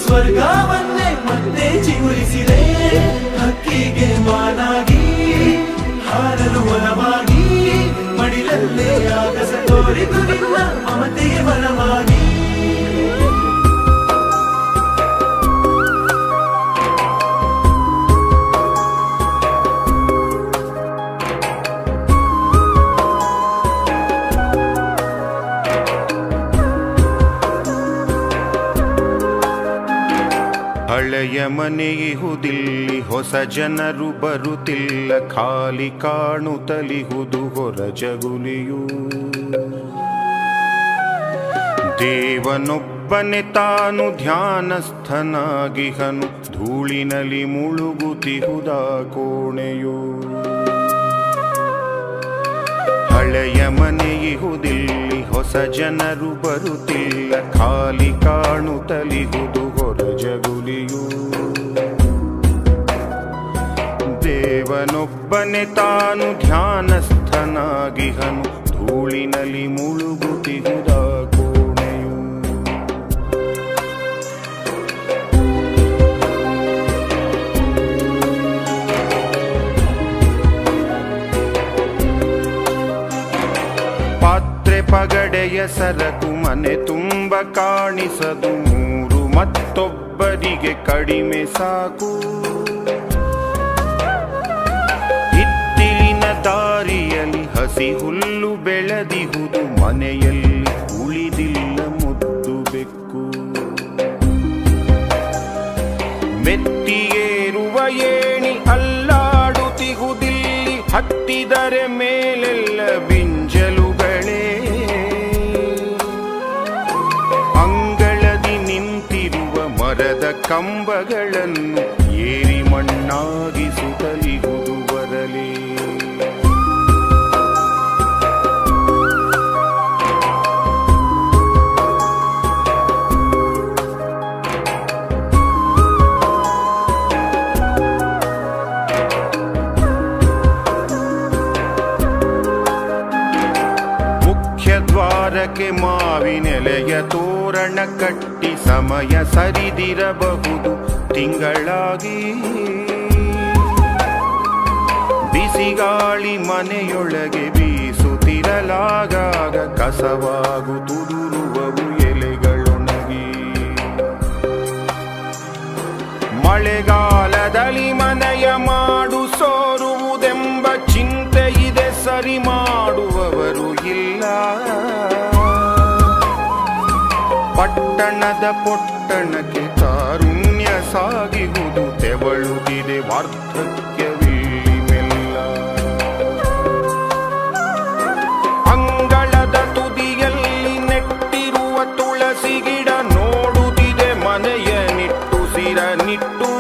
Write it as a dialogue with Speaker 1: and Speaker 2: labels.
Speaker 1: ಸ್ವರ್ಗವನ್ನೇ ಮತ್ತೆ ಚಿಗುರಿಸಿದೆ ಹಕ್ಕಿಗೆ ಮಾನಾಗಿ ಹಾರಲು ವನವಾಗಿ ಮಡಿಲಲ್ಲೇ ಆಗಸ ತೋರಿತು ನಿನ್ನ ಮಮತೆಗೆ ಬಲವಾಗಿ
Speaker 2: ಹಳೆಯ ಮನೆಯಿಹುದಿಲ್ಲಿ ಹೊಸ ಜನರು ಬರುತ್ತಿಲ್ಲ ಖಾಲಿ ಕಾಣುತ್ತಲಿಹುದು ಹೊರ ಜಗುಲಿಯು ದೇವನೊಬ್ಬನೆ ತಾನು ಧ್ಯಾನಸ್ಥನಾಗಿಹನು ಧೂಳಿನಲ್ಲಿ ಮುಳುಗುತಿಹುದ ಕೋಣೆಯು ಹಳೆಯ ಮನೆಯಿಹುದಿಲ್ಲಿ ಹೊಸ ಜನರು ಬರುತ್ತಿಲ್ಲ ಖಾಲಿ ಕಾಣುತ್ತಲಿಹುದು ಹೊರ ಜಗುಲಿಯು ದೇವನೊಬ್ಬನೆ ತಾನು ಧ್ಯಾನಸ್ಥನಾಗಿಹನು ಧೂಳಿನಲ್ಲಿ ಮುಳುಗುತಿಹುದ ಕೋಣೆಯು ಪಾತ್ರೆ ಪಗಡೆಯ ಸರಕು ಮನೆ ತುಂಬ ಕಾಣಿಸದು ಮೂರು ಮತ್ತೊಬ್ಬರಿಗೆ ಕಡಿಮೆ ಸಾಕು ಹಿತ್ತಿಲಿನ ದಾರಿಯಲ್ಲಿ ಹಸಿ ಹುಲ್ಲು ಬೆಳೆದಿಹುದು ಮನೆಯಲ್ಲಿ ಉಳಿದಿಲ್ಲ ಮುದ್ದು ಬೆಕ್ಕು ಮೆತ್ತಿಯೇರುವ ಏಣಿ ಅಲ್ಲಾಡುತ್ತಿಗುದಿಲ್ಲಿ ಹತ್ತಿದರೆ ಮೇಲೆಲ್ಲ ಬಿಂಜಲುಗಳೇ ಅಂಗಳದಿ ನಿಂತಿರುವ ಮರದ ಕಂಬಗಳನ್ನು ಏರಿ ಮಣ್ಣಾಗಿಸುತ್ತಲಿಹುದು ಬರಲೇ ಮುಖ್ಯ ದ್ವಾರಕ್ಕೆ ಮಾವಿನೆಲೆಯ ತೋರಣ ಕಟ್ಟಿ ಸಮಯ ಸರಿದಿರಬಹುದು ತಿಂಗಳಾಗಿ ಬಿಸಿಗಾಳಿ ಮನೆಯೊಳಗೆ ಬೀಸುತ್ತಿರಲಾಗಾಗ ಕಸವಾಗು ತುದುರುವವು ಎಲೆಗಳೊಣಗಿ ಮಳೆಗಾಲದಲ್ಲಿ ಮನೆಯ ಮಾಡು ಸೋರುವುದೆಂಬ ಚಿಂತೆ ಇದೆ ಸರಿ ಮಾಡುವವರು ಇಲ್ಲ ಪಟ್ಟಣದ ಪೊಟ್ಟಣಕ್ಕೆ ತಾರುಣ್ಯ ಸಾಗಿಹುದು ತೆವಳುತ್ತಿದೆ ವಾರ್ಧಕ್ಯವಿಲ್ಲಿ ಮೆಲ್ಲ ಅಂಗಳದ ತುದಿಯಲ್ಲಿ ನೆಟ್ಟಿರುವ ತುಳಸಿ ಗಿಡ ನೋಡುತ್ತಿದೆ ಮನೆಯ ನಿಟ್ಟುಸಿರ ನಿಟ್ಟುಸಿರ